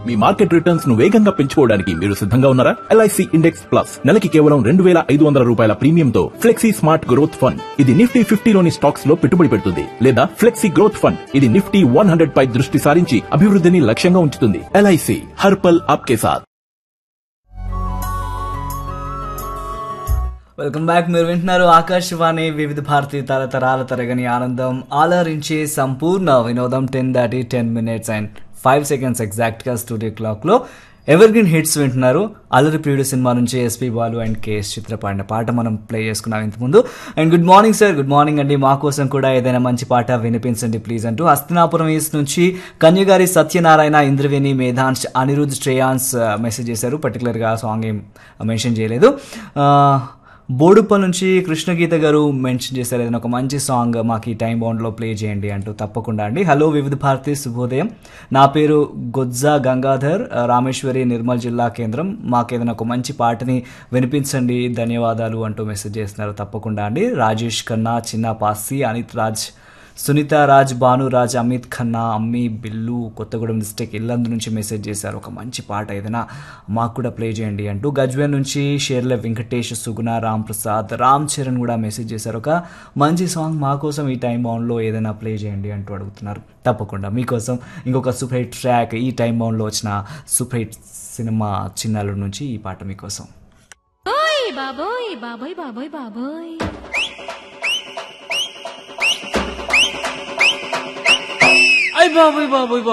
మీ market returns ను వేగంగా పెంచుకోవడానికి మీరు సిద్ధంగా ఉన్నారా ఎల్ఐసి ఇండెక్స్ ప్లస్ నెలకి కేవలం రెండు వేల ఐదు వందల రూపాయల ప్రీమియంతో ఫ్లెక్సీ స్మార్ట్ గ్రోత్ ఫండ్ ఇది నిఫ్టీ ఫిఫ్టీలోని స్టాక్స్ లో పెట్టుబడి పెడుతుంది లేదా ఫ్లెక్సీ గ్రోత్ ఫండ్ ఇది నిఫ్టీ వన్ హండ్రెడ్ పై దృష్టి సారించి అభివృద్ధిని లక్ష్యంగా ఉంచుతుంది ఎల్ఐసి హర్పల్ ఆప్కే సాథ్ వెల్కమ్ బ్యాక్ మీరు వింటున్నారు ఆకాశవాణి వివిధ భారతి తరతరాల తరగని ఆనందం ఆలరించే సంపూర్ణ వినోదం టెన్ దాటి ten minutes and five seconds ఎగ్జాక్ట్గా స్టూడియో క్లాక్లో ఎవర్ గ్రీన్ హిట్స్ వింటున్నారు అల్లరి ప్రియుడు సినిమా నుంచి SP Balu and KS Chitra పాడిన పాట మనం ప్లే చేసుకున్నాం ఇంతకుముందు and good morning sir good morning అండి మా కోసం కూడా ఏదైనా మంచి పాట వినిపించండి ప్లీజ్ అంటూ హస్తినాపురం ఈస్ట్ నుంచి కన్యగారి సత్యనారాయణ ఇంద్రవేణి మేధాంశ్ అనిరుద్ శ్రేయాన్స్ మెసేజ్ చేశారు పర్టికులర్గా సాంగ్ ఏం మెన్షన్ చేయలేదు ఆ, బోడుప్పల్ నుంచి కృష్ణగీత గారు మెన్షన్ చేశారు ఏదైనా ఒక మంచి సాంగ్ మాకు ఈ టైం బౌండ్లో ప్లే చేయండి అంటూ తప్పకుండా అండి హలో వివిధ భారతి శుభోదయం నా పేరు గొజ్జా గంగాధర్ ఆ, రామేశ్వరి నిర్మల్ జిల్లా కేంద్రం మాకు ఏదైనా ఒక మంచి పాటని వినిపించండి ధన్యవాదాలు అంటూ మెసేజ్ చేస్తున్నారు తప్పకుండా అండి రాజేష్ ఖన్నా చిన్న పాసి అనిత్ రాజ్ సునీత రాజ్ భానురాజ్ అమిత్ ఖన్నా అమ్మి బిల్లు కొత్తగూడెం డిస్టిక్ ఇల్లందు నుంచి మెసేజ్ చేశారు ఒక మంచి పాట ఏదైనా మాకు కూడా ప్లే చేయండి అంటూ గజ్వేల్ నుంచి షేర్ల వెంకటేష్ సుగుణ రామ్ ప్రసాద్ రామ్ చరణ్ కూడా మెసేజ్ చేశారు ఒక మంచి సాంగ్ మా కోసం ఈ టైం బౌండ్లో ఏదైనా ప్లే చేయండి అంటూ అడుగుతున్నారు తప్పకుండా మీకోసం ఇంకొక సూపర్ హిట్ ట్రాక్ ఈ టైం బౌండ్లో వచ్చిన సూపర్ హిట్ సినిమా చిన్నాలు నుంచి ఈ పాట మీకోసం ఓయ్ బాబోయ్ బాబోయ్ బాబోయ్ బాబోయ్ అయ్య బాబోయ్ బాబోయ్